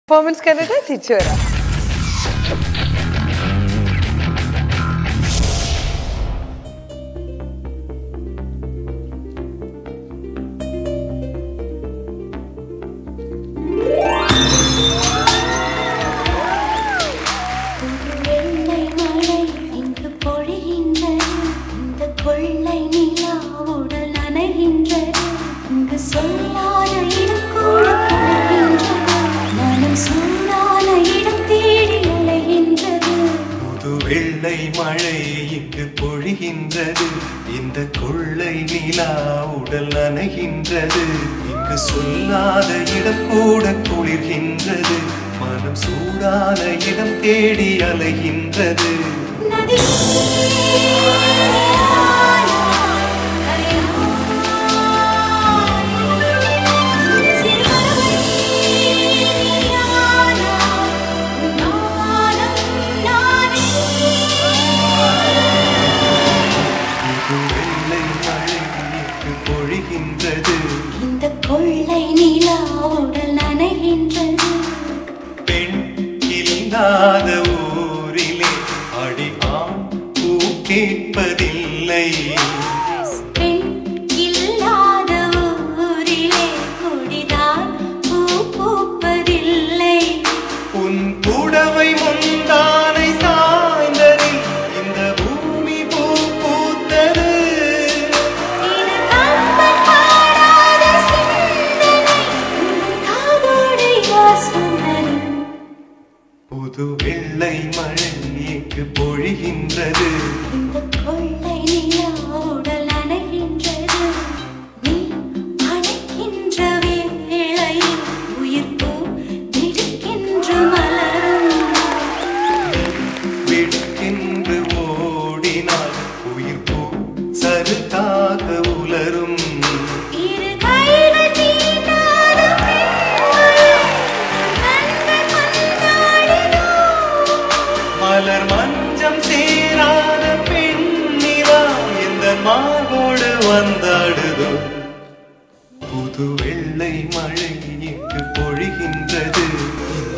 performance കണ്ടിട്ട് തിരിച്ചു വരാം வெள்ளை மழை இங்கு பொழிகின்றது இந்த கொள்ளை நிலா உடல் நனைகின்றது இங்கு சொல்லாத இடம் கூட குளிர்கின்றது மனம் சூடான இடம் தேடி அலைகின்றது புது வெள்ளை மழை இங்கு பொழிகின்றது இந்த கொள்ளை நிலா உடல் நனைகின்றது இங்கு சொல்லாத இடம் கூட குளிர்கின்றது மனம் சூடான இடம் தேடி அலைகின்றது நதி புது வெள்ளை மழை இங்கு பொழிகின்றது இந்த கொள்ளை நிலா உடல் நனைகின்றது பெண் இல்லாத ஊரிலே அடி ஆண் பூ கேட்பதில்லை பெண் இல்லாத ஊரிலே கொடிதான் பூ பூப்பதில்லை உன் புடவை முந்தானை சாய்ந்ததில் இந்த பூமி பூ பூத்தது இது கம்பன் பாடாத சிந்தனை உன் காதோடு யார் சொன்னது புது வெள்ளை மழை இங்கு பொழிகின்றது இந்த கொள்ளை நிலா உடல் நனைகின்றது நீ அணைக்கின்ற வேளையில் உயிர் பூ திடுக்கின்ற மலரும் வெடுக்கென்று ஓடினால் உயிர் பூ சருக்காக உலரும் இரு கைகள் தீண்டாத பெண்களும் கண்கள் மன்றாடினோ மலர் மஞ்சம் சேராத பெண்ணிலா எந்த மாவோடு வந்தாடுதோ புது வெள்ளை மழை இங்கு பொழிகின்றது இந்த